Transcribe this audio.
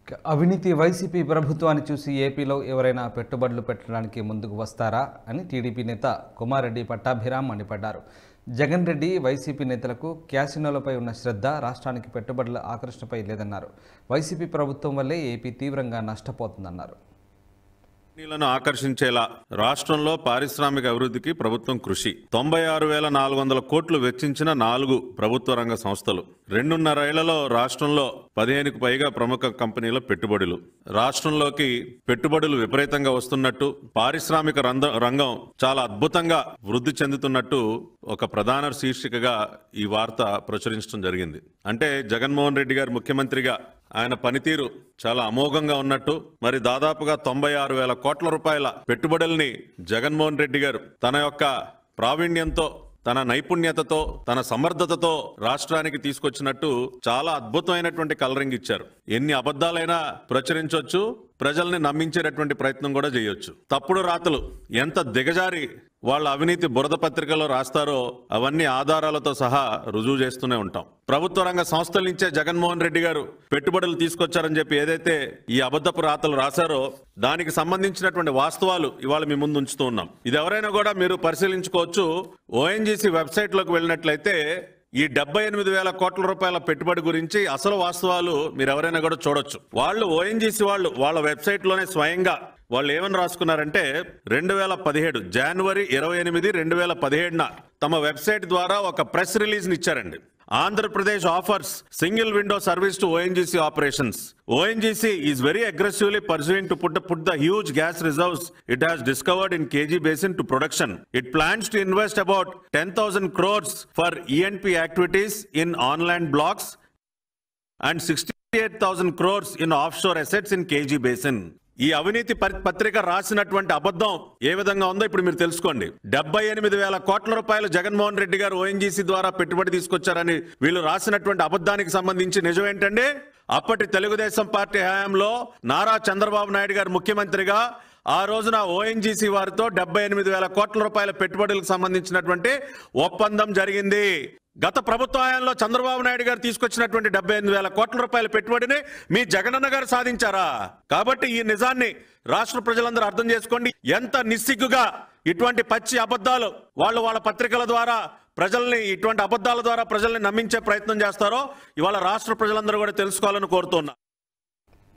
అవినీతి వైసీపీ ప్రభుత్వాన్ని చూసి ఏపీలో ఎవరైనా పెట్టుబడులు పెట్టడానికి ముందుకు వస్తారా అని టీడీపీ నేత కుమారెడ్డి పట్టాభిరామ్ మండిపడ్డారు జగన్ రెడ్డి వైసీపీ నేతలకు క్యాసినోలపై ఉన్న శ్రద్ధ రాష్ట్రానికి పెట్టుబడుల ఆకర్షణపై లేదన్నారు వైసీపీ ప్రభుత్వం వల్లే ఏపీ తీవ్రంగా నష్టపోతుందన్నారు కంపెనీలను ఆకర్షించేలా రాష్ట్రంలో పారిశ్రామిక అభివృద్ధికి ప్రభుత్వం కృషి తొంభై ఆరు వేల నాలుగు వందల కోట్లు వెచ్చించిన నాలుగు ప్రభుత్వ రంగ సంస్థలు రెండున్నరేళ్లలో రాష్ట్రంలో పదిహేనుకు పైగా ప్రముఖ కంపెనీల పెట్టుబడులు రాష్ట్రంలోకి పెట్టుబడులు విపరీతంగా వస్తున్నట్టు పారిశ్రామిక రంగ రంగం చాలా అద్భుతంగా వృద్ధి చెందుతున్నట్టు ఒక ప్రధాన శీర్షికగా ఈ వార్త ప్రచురించడం జరిగింది అంటే జగన్మోహన్ రెడ్డి గారు ముఖ్యమంత్రిగా ఆయన పనితీరు చాలా అమోఘంగా ఉన్నట్టు మరి దాదాపుగా తొంభై ఆరు వేల కోట్ల రూపాయల పెట్టుబడుల్ని జగన్మోహన్ రెడ్డి గారు తన యొక్క ప్రావీణ్యంతో తన నైపుణ్యతతో తన సమర్థతతో రాష్ట్రానికి తీసుకొచ్చినట్టు చాలా అద్భుతమైనటువంటి కలరింగ్ ఇచ్చారు ఎన్ని అబద్ధాలైనా ప్రచురించవచ్చు ప్రజల్ని నమ్మించేటటువంటి ప్రయత్నం కూడా చేయొచ్చు తప్పుడు రాతలు ఎంత దిగజారి వాళ్ళ అవినీతి బురద పత్రికలో రాస్తారో అవన్నీ ఆధారాలతో సహా రుజువు చేస్తూనే ఉంటాం ప్రభుత్వ రంగ సంస్థల నుంచే జగన్మోహన్ రెడ్డి గారు పెట్టుబడులు తీసుకొచ్చారని చెప్పి ఏదైతే ఈ అబద్ధపు రాతలు రాశారో దానికి సంబంధించినటువంటి వాస్తవాలు ఇవాళ మీ ముందు ఉంచుతూ ఉన్నాం ఇది ఎవరైనా కూడా మీరు పరిశీలించుకోవచ్చు ఓఎన్జీసీ వెబ్సైట్ లోకి వెళ్ళినట్లయితే ఈ డెబ్బై ఎనిమిది వేల కోట్ల రూపాయల పెట్టుబడి గురించి అసలు వాస్తవాలు మీరు ఎవరైనా కూడా చూడొచ్చు వాళ్ళు ఓఎన్జీసీ వాళ్ళు వాళ్ళ వెబ్సైట్ లోనే స్వయంగా వాళ్ళు ఏమని రాసుకున్నారంటే రెండు వేల పదిహేడు జనవరి ఇరవై ఎనిమిది రెండు వేల పదిహేడున తమ వెబ్సైట్ ద్వారా ఒక ప్రెస్ రిలీజ్ ఇచ్చారండి Andhra Pradesh offers single window service to ONGC operations ONGC is very aggressively pursuing to put, put the huge gas reserves it has discovered in KG Basin to production. It plans to invest about 10,000 crores for ENP activities in online blocks and 68,000 crores in offshore assets in KG Basin. ఈ అవినీతి పరి- పత్రిక రాసినటువంటి అబద్ధం ఏ విధంగా ఉందో ఇప్పుడు మీరు తెలుసుకోండి డెబ్బై ఎనిమిది వేల కోట్ల రూపాయలు జగన్మోహన్ రెడ్డి గారు ఓఎన్జీసీ ద్వారా పెట్టుబడి తీసుకొచ్చారని వీళ్ళు రాసినటువంటి అబద్ధానికి సంబంధించి నిజం ఏంటండి అప్పటి తెలుగుదేశం పార్టీ హయాంలో నారా చంద్రబాబు నాయుడు గారు ముఖ్యమంత్రిగా ఆ రోజున ఓఎన్జీసీ వారితో డెబ్బై ఎనిమిది వేల కోట్ల రూపాయల పెట్టుబడులకు సంబంధించినటువంటి ఒప్పందం జరిగింది గత ప్రభుత్వ హయాంలో చంద్రబాబు నాయుడు గారు తీసుకొచ్చినటువంటి డెబ్బై ఎనిమిది వేల కోట్ల రూపాయల పెట్టుబడిని మీ జగనన్న గారు సాధించారా కాబట్టి ఈ నిజాన్ని రాష్ట్ర ప్రజలందరూ అర్థం చేసుకోండి ఎంత నిస్సిగ్గుగా ఇటువంటి పచ్చి అబద్ధాలు వాళ్ళు వాళ్ళ పత్రికల ద్వారా ప్రజల్ని ఇటువంటి అబద్ధాల ద్వారా ప్రజల్ని నమ్మించే ప్రయత్నం చేస్తారో ఇవాళ రాష్ట్ర ప్రజలందరూ కూడా తెలుసుకోవాలని కోరుతున్నా